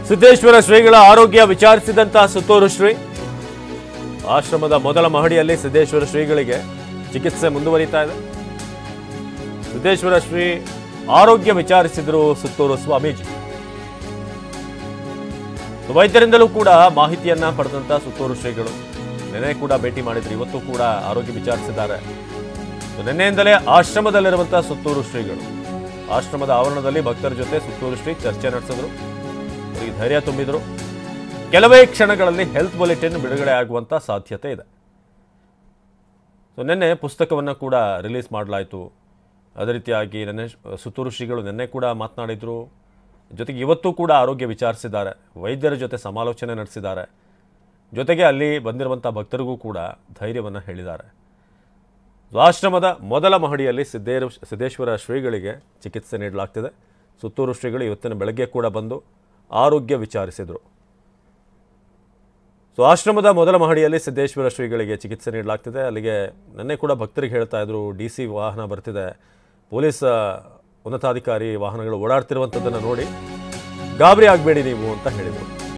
ಸಿದ್ದೇಶ್ವರ ಶ್ರೀಗಳ ಆರೋಗ್ಯ ವಿಚಾರಿಸಿದಂತಹ ಸುತ್ತೂರು ಶ್ರೀ ಆಶ್ರಮದ ಮೊದಲ ಮಹಡಿಯಲ್ಲಿ ಸಿದ್ದೇಶ್ವರ ಶ್ರೀಗಳಿಗೆ ಚಿಕಿತ್ಸೆ ಮುಂದುವರಿತಾ ಇದೆ ಸಿದ್ದೇಶ್ವರ ಶ್ರೀ ಆರೋಗ್ಯ ವಿಚಾರಿಸಿದ್ರು ಸುತ್ತೂರು ಸ್ವಾಮೀಜಿ ವೈದ್ಯರಿಂದಲೂ ಕೂಡ ಮಾಹಿತಿಯನ್ನ ಪಡೆದಂತ ಸುತ್ತೂರು ಶ್ರೀಗಳು ನಿನ್ನೆ ಕೂಡ ಭೇಟಿ ಮಾಡಿದ್ರು ಇವತ್ತು ಕೂಡ ಆರೋಗ್ಯ ವಿಚಾರಿಸಿದ್ದಾರೆ ನಿನ್ನೆಯಿಂದಲೇ ಆಶ್ರಮದಲ್ಲಿರುವಂತಹ ಸುತ್ತೂರು ಶ್ರೀಗಳು ಆಶ್ರಮದ ಆವರಣದಲ್ಲಿ ಭಕ್ತರ ಜೊತೆ ಸುತ್ತೂರು ಶ್ರೀ ಚರ್ಚೆ ನಡೆಸಿದ್ರು ಅವರಿಗೆ ಧೈರ್ಯ ತುಂಬಿದ್ರು ಕೆಲವೇ ಕ್ಷಣಗಳಲ್ಲಿ ಹೆಲ್ತ್ ಬುಲೆಟಿನ್ ಬಿಡುಗಡೆ ಆಗುವಂತ ಸಾಧ್ಯತೆ ಇದೆ ಸೊ ನಿನ್ನೆ ಪುಸ್ತಕವನ್ನು ಕೂಡ ರಿಲೀಸ್ ಮಾಡಲಾಯಿತು ಅದೇ ರೀತಿಯಾಗಿ ನಿನ್ನೆ ಸುತ್ತೂರು ಶ್ರೀಗಳು ನಿನ್ನೆ ಕೂಡ ಮಾತನಾಡಿದ್ರು ಜೊತೆಗೆ ಇವತ್ತು ಕೂಡ ಆರೋಗ್ಯ ವಿಚಾರಿಸಿದ್ದಾರೆ ವೈದ್ಯರ ಜೊತೆ ಸಮಾಲೋಚನೆ ನಡೆಸಿದ್ದಾರೆ ಜೊತೆಗೆ ಅಲ್ಲಿ ಬಂದಿರುವಂಥ ಭಕ್ತರಿಗೂ ಕೂಡ ಧೈರ್ಯವನ್ನು ಹೇಳಿದ್ದಾರೆ ಸೊ ಆಶ್ರಮದ ಮೊದಲ ಮಹಡಿಯಲ್ಲಿ ಸಿದ್ದೇರು ಸಿದ್ದೇಶ್ವರ ಶ್ರೀಗಳಿಗೆ ಚಿಕಿತ್ಸೆ ನೀಡಲಾಗ್ತಿದೆ ಸುತ್ತೂರು ಶ್ರೀಗಳು ಇವತ್ತಿನ ಬೆಳಗ್ಗೆ ಕೂಡ ಬಂದು ಆರೋಗ್ಯ ವಿಚಾರಿಸಿದರು ಸೊ ಆಶ್ರಮದ ಮೊದಲ ಮಹಡಿಯಲ್ಲಿ ಸಿದ್ದೇಶ್ವರ ಶ್ರೀಗಳಿಗೆ ಚಿಕಿತ್ಸೆ ನೀಡಲಾಗ್ತಿದೆ ಅಲ್ಲಿಗೆ ನಿನ್ನೆ ಕೂಡ ಭಕ್ತರಿಗೆ ಹೇಳ್ತಾ ಇದ್ರು ಡಿ ಸಿ ವಾಹನ ಬರ್ತಿದೆ ಪೊಲೀಸ್ ಆ, ಉನ್ನತಾಧಿಕಾರಿ ವಾಹನಗಳು ಓಡಾಡ್ತಿರುವಂಥದ್ದನ್ನು ನೋಡಿ ಗಾಬರಿ ಆಗಬೇಡಿ ನೀವು ಅಂತ ಹೇಳಿದರು